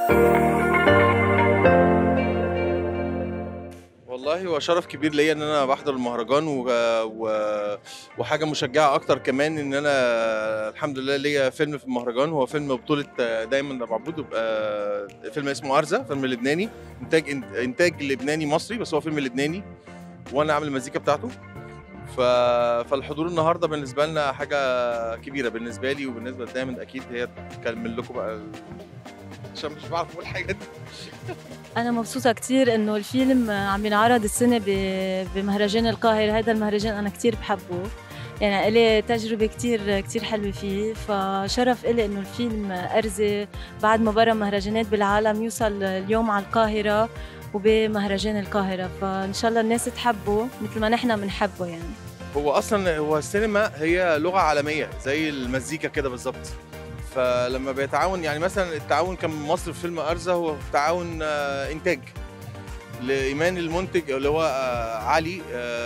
والله هو شرف كبير ليا ان انا بحضر المهرجان و... و... وحاجه مشجعه اكتر كمان ان انا الحمد لله ليا فيلم في المهرجان هو فيلم بطوله دايما معبود وبقى فيلم اسمه ارزه فيلم لبناني انتاج انتاج لبناني مصري بس هو فيلم لبناني وانا عامل المزيكا بتاعته ف... فالحضور النهارده بالنسبه لنا حاجه كبيره بالنسبه لي وبالنسبه لدايما اكيد هي تكمل لكم بقى ال... عشان مش بعرف اقول حاجه دي أنا مبسوطة كتير إنه الفيلم عم ينعرض السنة بمهرجان القاهرة هذا المهرجان أنا كتير بحبه يعني إلي تجربة كتير كتير حلوة فيه فشرف إلي إنه الفيلم أرزة بعد ما برا مهرجانات بالعالم يوصل اليوم على القاهرة وبمهرجان القاهرة فإن شاء الله الناس تحبه مثل ما نحن بنحبه يعني هو أصلا هو السينما هي لغة عالمية زي المزيكا كده بالظبط فلما بيتعاون يعني مثلا التعاون كان مصر في فيلم ارزه هو تعاون انتاج لايمان المنتج اللي هو علي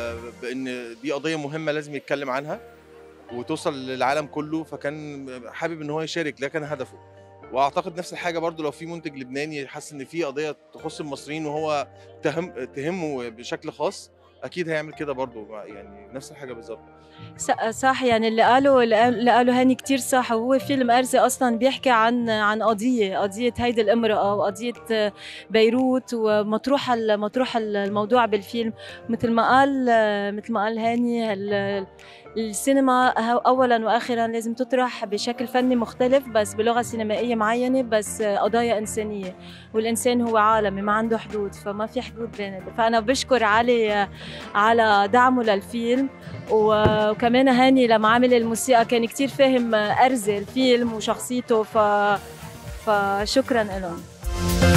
بان دي قضيه مهمه لازم يتكلم عنها وتوصل للعالم كله فكان حابب ان هو يشارك ده كان هدفه واعتقد نفس الحاجه برضو لو في منتج لبناني حاسس ان في قضيه تخص المصريين وهو تهم تهمه بشكل خاص اكيد هيعمل كده برضو يعني نفس الحاجه بالظبط صح يعني اللي قاله اللي قاله هاني كتير صح وهو فيلم أرزة أصلا بيحكي عن عن قضية قضية هيدي الامرأة وقضية بيروت ومطروح مطروح الموضوع بالفيلم مثل ما قال مثل ما قال هاني السينما اولا واخرا لازم تطرح بشكل فني مختلف بس بلغه سينمائيه معينه بس قضايا انسانيه والانسان هو عالمي ما عنده حدود فما في حدود بين فانا بشكر علي على دعمه للفيلم وكمان هاني لما عمل الموسيقى كان كتير فاهم ارزه الفيلم وشخصيته ف فشكرا لهم